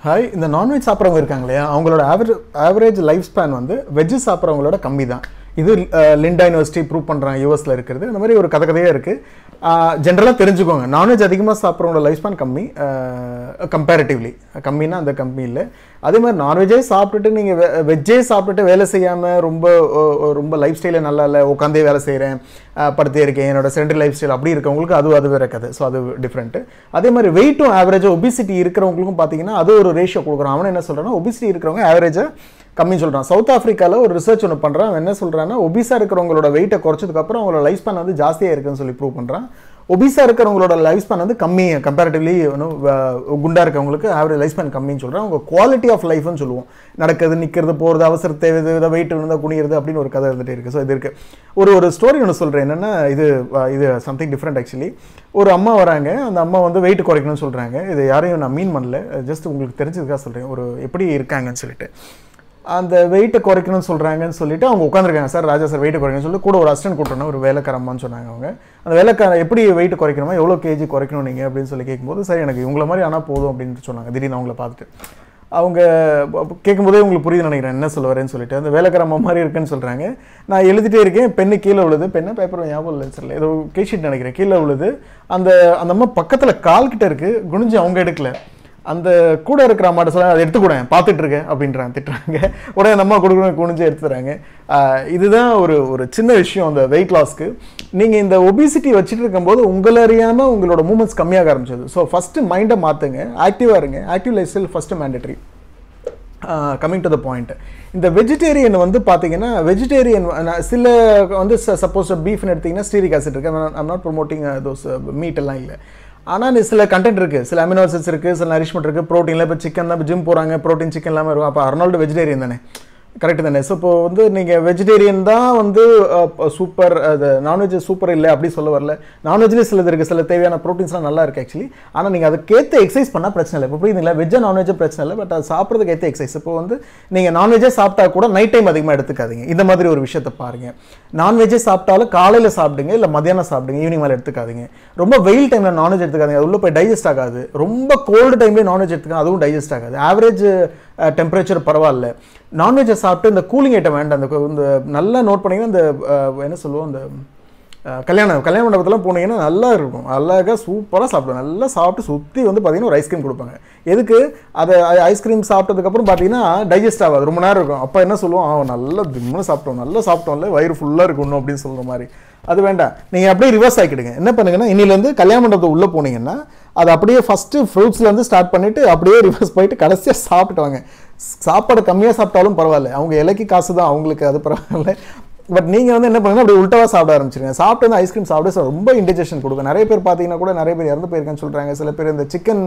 hi இந்த non veg சாப்பிட்றவங்க இருக்காங்க இல்லையா அவங்களோட ஆவரேஜ் ஆவரேஜ் லைஃப் ஸ்பேன் வந்து வெஜ் சாப்பிட்றவங்களோட கம்மி தான் இது அஹ், லிண்டா யூனிவர்சிட்டி ப்ரூவ் பண்ணுறாங்க யூஎஸில் இருக்கிறது அந்த மாதிரி ஒரு கதை கதையாக இருக்குது ஜென்ரலாக தெரிஞ்சுக்கோங்க நான்வெஜ் அதிகமாக சாப்பிட்றவங்களோட லைஃப் ஸ்பேன் கம்மி கம்பேரிட்டிவ்லி கம்மின்னா அந்த கம்மி இல்லை அதே மாதிரி நான்வெஜ்ஜே சாப்பிட்டுட்டு நீங்கள் வெஜ்ஜே சாப்பிட்டுட்டு வேலை செய்யாமல் ரொம்ப அஹ், அஹ், ரொம்ப லைஃப் ஸ்டைலே நல்லா இல்லை உட்காந்தே வேலை செய்கிறேன் படுத்தே இருக்கேன் என்னோட சென்ட்ரல் லைஃப் ஸ்டைல் அப்படி இருக்கவங்களுக்கு அது அது வேற கதை ஸோ அது டிஃப்ரெண்ட்டு அதே மாதிரி வெயிட்டும் ஆவரேஜாக ஒபிசிட்டி இருக்கிறவங்களுக்கும் பார்த்தீங்கன்னா அது ஒரு ரேஷியோ கொடுக்குறான் அவன் என்ன சொல்கிறான்னா ஒபிசிட்டி இருக்கிறவங்க ஆவரேஜாக கம்மின்னு சொல்கிறான் சவுத் ஆஃப்ரிக்காவில் ஒரு ரிசர்ச் ஒன்று பண்ணுறான் அவன் என்ன சொல்கிறான்னா ஒபிஸாக இருக்கிறவங்களோட வெயிட்டை குறைச்சதுக்கப்புறம் அவங்களோட லைஃப் ஸ்பேன் வந்து ஜாஸ்தியாக இருக்குன்னு சொல்லி ப்ரூவ் பண்ணுறான் ஒபிஸாக இருக்கிறவங்களோட லைஃப் ஸ்பேன் வந்து கம்மி கம்பேரிட்டிவ்லி குண்டா இருக்கவங்களுக்கு ஆவரேஜ் லைஃப் ஸ்பேன் கம்மின்னு சொல்கிறேன் அவங்க குவாலிட்டி ஆஃப் லைஃப்னு சொல்லுவோம் நடக்கிறது நிற்கிறது போகிறது அவசர தேவை இதை வெயிட் இருந்தால் குனிகிறது அப்படின்னு ஒரு கதை இருந்துகிட்டே இருக்குது ஸோ இது இருக்குது ஒரு ஒரு ஸ்டோரி ஒன்று சொல்கிறேன் என்னென்னா இது அஹ், இது சம்திங் டிஃப்ரெண்ட் ஆக்சுவலி ஒரு அம்மா வராங்க அந்த அம்மா வந்து வெயிட் குறைக்கணும்னு சொல்கிறாங்க இது யாரையும் நான் மீன் பண்ணல ஜஸ்ட் உங்களுக்கு தெரிஞ்சதுக்காக சொல்கிறேன் ஒரு எப்படி இருக்காங்கன்னு சொல்லிட்டு அந்த வெயிட்டை குறைக்கணும்னு சொல்கிறாங்கன்னு சொல்லிட்டு அவங்க உட்காந்துருக்காங்க சார் ராஜா சார் வெயிட் குறைக்கணும்னு சொல்லி கூட ஒரு அசிஸ்டன்ட் கூட்டணும் ஒரு வேலைக்கார அம்மான்னு சொன்னாங்க அவங்க அந்த வேலைக்கார எப்படி வெயிட் குறைக்கணுமா எவ்வளோ கேஜி குறைக்கணும் நீங்கள் அப்படின்னு சொல்லி கேட்கும்போது சரி எனக்கு இவங்கள மாதிரி ஆனால் போதும் அப்படின்னு சொன்னாங்க திடீர்னு அவங்கள பார்த்துட்டு அவங்க ப- கேட்கும்போதே உங்களுக்கு புரியுது நினைக்கிறேன் என்ன சொல்ல வரேன்னு சொல்லிட்டு அந்த வேலைக்கார அம்மா மாதிரி இருக்குன்னு சொல்கிறாங்க நான் எழுதிட்டே இருக்கேன் பெண்ணு கீழே விழுது பெண்ணை பேப்பர் ஞாபகம் இல்லை சார் ஏதோ கேஷீட் நினைக்கிறேன் கீழே விழுது அந்த அந்த அம்மா பக்கத்தில் கால் கிட்ட இருக்கு குனிஞ்சு அவங்க எடுக்கல அந்த கூட இருக்கிற அம்மாட்ட சொல்ல அதை எடுத்துக்கூடேன் பார்த்துட்டு இருக்கேன் அப்படின்றாங்க திட்டுறாங்க உடனே நம்ம கொடுக்கணும் குனிஞ்சு எடுத்துறாங்க ஆஹ் இதுதான் ஒரு ஒரு சின்ன விஷயம் அந்த வெயிட் லாஸ்க்கு நீங்கள் இந்த ஒபிசிட்டி வச்சுட்டு இருக்கும்போது உங்களை அறியாமல் உங்களோட மூமெண்ட்ஸ் கம்மியாக ஆரம்பிச்சது ஸோ ஃபஸ்ட்டு மைண்டை மாற்றுங்க ஆக்டிவாக இருங்க active lifestyle first mandatory coming to the point இந்த வெஜிடேரியன் வந்து பார்த்தீங்கன்னா வெஜிடேரியன் சில வந்து சப்போஸ் பீஃப்னு எடுத்தீங்கன்னா ஸ்டீரிக் ஆசிட் இருக்கு I'm not promoting those meat எல்லாம் இல்லை ஆனால் சில கண்டென்ட் இருக்குது சில அமினோ ஆசிட்ஸ் இருக்குது சில நரிஷ்மெண்ட் இருக்குது ப்ரோட்டீனில் இப்போ சிக்கன் தான் ஜிம் போகிறாங்க ப்ரோட்டீன் சிக்கன் இல்லாமல் இருக்கும் அப்போ அர்னால்டு வெஜிடேரியன் தானே கரெக்ட் தானே ஸோ இப்போ வந்து நீங்கள் வெஜிடேரியன் தான் வந்து சூப்பர் அது நான்வெஜ் சூப்பர் இல்லை அப்படி சொல்ல வரல நான்வெஜ்லேயே சிலது இருக்குது சில தேவையான ப்ரோட்டீன்ஸ்லாம் நல்லா இருக்குது ஆக்சுவலி ஆனால் நீங்கள் அதுக்கேற்ற எக்ஸசைஸ் பண்ணால் பிரச்சனை இல்லை இப்போ புரியுதுங்களா வெஜ்ஜா நான்வெஜ்ஜா பிரச்சனை இல்லை பட் அது சாப்பிட்றதுக்கு ஏற்ற எக்ஸசைஸ் இப்போ வந்து நீங்கள் நான்வெஜ்ஜே சாப்பிட்டா கூட நைட் டைம் அதிகமாக எடுத்துக்காதீங்க இந்த மாதிரி ஒரு விஷயத்தை பாருங்கள் நான்வெஜ்ஜே சாப்பிட்டாலும் காலையில் சாப்பிடுங்க இல்லை மத்தியானம் சாப்பிடுங்க ஈவினிங் மேலே எடுத்துக்காதீங்க ரொம்ப வெயில் டைமில் நான்வெஜ் எடுத்துக்காதீங்க அது உள்ள போய் டைஜஸ்ட் ஆகாது ரொம்ப கோல்டு டைம்லேயே நான்வெஜ் எடுத்துக்காது அதுவும் டைஜஸ்ட் ஆகாது ஆவரேஜ் டெம்பரேச்சர் பரவாயில்ல நான்வெஜ்ஜை சாப்பிட்டு இந்த கூலிங் ஐட்டம் வேண்டாம் அந்த இந்த நல்லா நோட் பண்ணீங்கன்னா இந்த அஹ், என்ன சொல்லுவோம் இந்த அஹ், கல்யாணம் கல்யாண மண்டபத்தெல்லாம் போனீங்கன்னா நல்லா இருக்கும் அழகாக சூப்பராக சாப்பிடுவோம் நல்லா சாப்பிட்டு சுற்றி வந்து பார்த்தீங்கன்னா ஒரு ஐஸ்கிரீம் கொடுப்பாங்க எதுக்கு அதை ஐஸ்கிரீம் சாப்பிட்டதுக்கப்புறம் பார்த்தீங்கன்னா டைஜஸ்ட் ஆகாது ரொம்ப நேரம் இருக்கும் அப்போ என்ன சொல்லுவோம் ஆ நல்லா திம்முன்னு சாப்பிட்டோம் நல்லா சாப்பிட்டோம்ல வயிறு ஃபுல்லாக இருக்கணும் அப்படின்னு சொல்கிற மாதிரி அது வேண்டாம் நீங்கள் அப்படியே ரிவர்ஸ் ஆக்கிடுங்க என்ன பண்ணுங்கன்னா இன்னிலேருந்து கல்யாண மண்டபத்தை உள்ளே போனீங்கன்னா அது அப்படியே ஃபஸ்ட்டு ஃப்ரூட்ஸ்லேருந்து ஸ்டார்ட் பண்ணிவிட்டு அப்படியே ரிவர்ஸ் போயிட்டு கடைசியாக சாப்பிட்டு வாங்க சாப்பாடு கம்மியாக சாப்பிட்டாலும் பரவாயில்ல அவங்க இலைக்கு காசு தான் அவங்களுக்கு அது பரவாயில்ல பட் நீங்கள் வந்து என்ன பண்ணுங்க அப்படி உல்ட்டாவா சாப்பிட ஆரம்பிச்சிருங்க சாப்பிட்டு வந்து ஐஸ்கிரீம் சாப்பிட so ரொம்ப இன்டிஜெஷன் கொடுக்கும் நிறைய பேர் பார்த்தீங்கன்னா கூட நிறைய பேர் இறந்து போயிருக்கேன்னு சொல்கிறாங்க சில பேர் இந்த சிக்கன்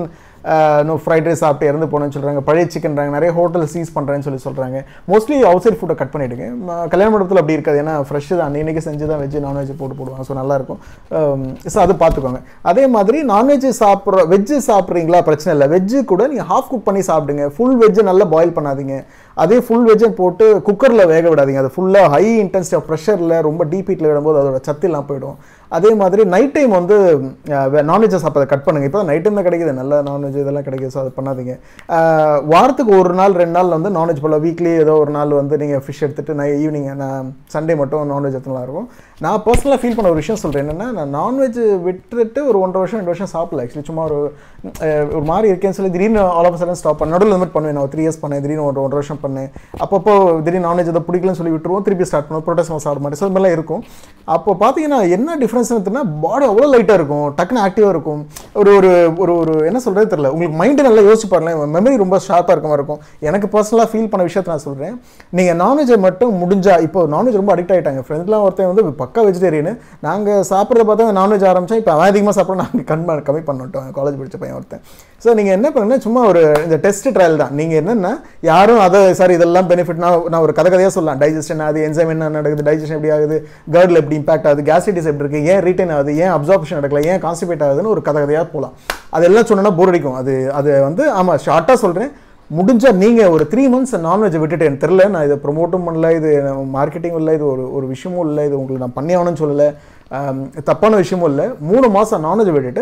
நோ ஃப்ரைட் ரைஸ் சாப்பிட்டு இறந்து போனேன்னு சொல்கிறாங்க பழைய சிக்கன்றாங்க நிறைய ஹோட்டல் சீஸ் பண்ணுறேன்னு சொல்லி சொல்கிறாங்க மோஸ்ட்லி அவுட் சைட் ஃபுட்டை கட் பண்ணிவிடுங்க கல்யாண மண்டபத்தில் அப்படி இருக்காது ஏன்னா ஃப்ரெஷ் தான் அன்னைக்கு செஞ்சு தான் வெஜ் நான்வெஜ் போட்டு போடுவாங்க ஸோ நல்லாயிருக்கும் ஸோ அது பார்த்துக்கோங்க அதே மாதிரி நான்வெஜ் சாப்பிட்ற வெஜ்ஜு சாப்பிட்றீங்களா பிரச்சனை இல்லை வெஜ்ஜு கூட நீங்கள் ஹாஃப் குக் பண்ணி சாப்பிடுங்க ஃபுல் வெஜ்ஜை நல்லா பாயில் பண்ணாதீங்க அதே ஃபுல் வெஜ்ஜை போட்டு குக்கரில் வேக விடாதீங்க அது ஃபுல்லாக ஹை இன்டென்சிட்டி ஆஃப் ப்ரெஷரில் ரொம்ப டீப் ஹீட்டில் விடும்போது அதோட சத்து எல்லாம் போயிடும் அதே மாதிரி நைட் டைம் வந்து நான்வெஜ்ஜை சாப்பிட்றத கட் பண்ணுங்க இப்போ நைட் டைம் தான் கிடைக்குது நல்ல நான்வெஜ் இதெல்லாம் கிடைக்குது ஸோ அதை பண்ணாதீங்க அஹ், வாரத்துக்கு ஒரு நாள் ரெண்டு நாள் வந்து நான்வெஜ் போல வீக்லி ஏதோ ஒரு நாள் வந்து நீங்கள் ஃபிஷ் எடுத்துட்டு நை ஈவினிங் நான் சண்டே மட்டும் நான்வெஜ் எடுத்துலாம் இருக்கும் நான் பர்சனலாக ஃபீல் பண்ண ஒரு விஷயம் சொல்கிறேன் என்னென்னா நான் நான்வெஜ் விட்டுட்டு ஒரு ஒன்றரை வருஷம் ரெண்டு வருஷம் சாப்பிடல ஆக்சுவலி சும்மா ஒரு அஹ், ஒரு மாதிரி இருக்கேன்னு சொல்லி திடீர்னு ஆல் ஆஃப் சடன் ஸ்டாப் பண்ண நடுவில் மாதிரி பண்ணுவேன் நான் த்ரீ இயர்ஸ் பண்ணேன் திடீர்னு ஒரு ஒன்றரை வருஷம் பண்ணேன் அப்பப்போ திடீர்னு நான்வெஜ் எதை பிடிக்கலன்னு சொல்லி விட்டுருவோம் திருப்பி ஸ்டார்ட் பண்ணுவோம் ப்ரோட்டஸ் சாப்பிட மாட்டேன் ஸோ இது மாதிரிலாம் இருக்கும் அப்போ பார்த்தீங்கன்னா என்ன டிஃப்ரென்ஸ் எடுத்துனா பாடி அவ்வளோ லைட்டாக இருக்கும் டக்குன்னு ஆக்டிவாக இருக்கும் ஒரு ஒரு ஒரு ஒரு என்ன சொல்கிறது தெரியல உங்களுக்கு மைண்டு நல்லா யோசிச்சு பாருங்க மெமரி ரொம்ப ஷார்ப்பாக இருக்க மாதிரி இருக்கும் எனக்கு பர்சனலாக ஃபீல் பண்ண விஷயத்தை நான் சொல்கிறேன் நீங்கள் நான்வெஜ்ஜை மட்டும் முடிஞ்சா இப்போ நான்வெஜ் ரொம்ப அடிக்ட் ஆகிட்டாங்க ஃப்ரெண்ட்லாம் ஒருத்தன் வந்து பக்கா வெஜிடேரியன் நாங்கள் சாப்பிட்றத பார்த்தா நான்வெஜ் ஆரம்பித்தா இப்போ அவன் அதிகமாக சாப்பிட நாங்கள் கண் கம்மி பண்ணிட்டோம் காலேஜ் படித்த பையன் ஒருத்தன் ஸோ நீங்கள் என்ன பண்ணுங்க சும்மா ஒரு இந்த டெஸ்ட் ட்ரையல் தான் நீங்கள் என்னென்னா யாரும் அதை சார் இதெல்லாம் பெனிஃபிட் நான் நான் ஒரு கதை கதையாக சொல்லலாம் டைஜஷன் ஆகுது என்சைம் என்ன நடக்குது டைஜஷன் எப்படி ஆகுது கேர்டில் எப்படி இம்பாக்ட் ஆகுது கேஸ்ட்ரைட்டிஸ் எப்படி இருக்குது ஏன் ரீட்டைன் ஆகுது ஏன் அப்சார்ப்ஷன் நடக்கல ஏன் கான்ஸ்டிபேட் ஆகுதுன்னு ஒரு கதை கதையாக போகலாம் அதெல்லாம் சொன்னோன்னா போர் அடிக்கும் அது அது வந்து ஆமாம் ஷார்ட்டாக சொல்கிறேன் முடிஞ்சா நீங்கள் ஒரு த்ரீ மந்த்ஸ் நான்வெஜ் விட்டுட்டு எனக்கு தெரில நான் இதை ப்ரொமோட்டும் பண்ணல இது மார்க்கெட்டிங் இல்லை இது ஒரு ஒரு விஷயமும் இல்லை இது உங்களுக்கு நான் பண்ணி ஆகணும்னு சொல்லலை ஆம், தப்பான விஷயமும் இல்லை மூணு மாதம் நான்வெஜ் விட்டுட்டு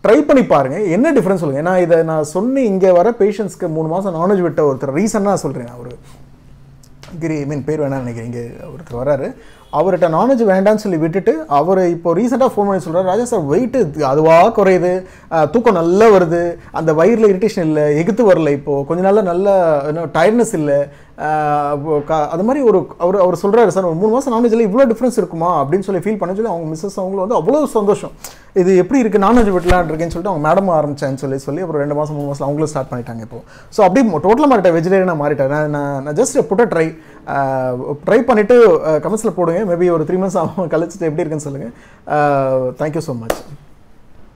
ட்ரை பண்ணி பாருங்க என்ன டிஃப்ரென்ஸ் சொல்லுங்க ஏன்னா இதை நான் சொன்னி இங்கே வர பேஷண்ட்ஸ்க்கு மூணு மாதம் நான்வெஜ் விட்ட ஒருத்தர் ரீசனாக சொல்கிறேன் அவர் கிரி மீன் பேர் வேணாம்னு நினைக்கிறேன் இங்கே ஒருத்தர் வராரு அவர்கிட்ட நான்வெஜ் வேண்டாம்னு சொல்லி விட்டுட்டு அவர் இப்போ ரீசெண்டாக ஃபோன் பண்ணி சொல்கிறார் ராஜா சார் வெயிட்டு அதுவாக குறையுது அஹ், தூக்கம் நல்லா வருது அந்த வயிறில் இரிட்டேஷன் இல்லை எகுத்து வரல இப்போது கொஞ்ச நாள்ல நல்ல டயர்ட்னஸ் இல்லை அது மாதிரி ஒரு அவர் அவர் சொல்கிறாரு சார் ஒரு மூணு மாதம் நான்வெஜ்ல இவ்வளோ டிஃப்ரென்ஸ் இருக்குமா அப்படின்னு சொல்லி ஃபீல் பண்ண சொல்லி அவங்க மிஸ்ஸஸ் அவங்களும் வந்து அவ்வளோ சந்தோஷம் இது எப்படி இருக்குது நான்வெஜ் விட்டலான் இருக்கேன்னு சொல்லிட்டு அவங்க மேடம் ஆரம்பிச்சேன்னு சொல்லி சொல்லி அப்புறம் ரெண்டு மாதம் மூணு மாதம் அவங்களும் ஸ்டார்ட் பண்ணிட்டாங்க இப்போ ஸோ அப்படியே டோட்டலாக மாறிட்டேன் வெஜிடேரியனாக மாறிட்டேன் நான் நான் நான் ஜஸ்ட் புட்ட ட்ரை ட்ரை பண்ணிவிட்டு கமெண்ட்ஸில் போடுங்க மேபி ஒரு த்ரீ மந்த்ஸ் ஆகும் கழிச்சிட்டு எப்படி இருக்குன்னு சொல்லுங்கள் தேங்க்யூ ஸோ மச்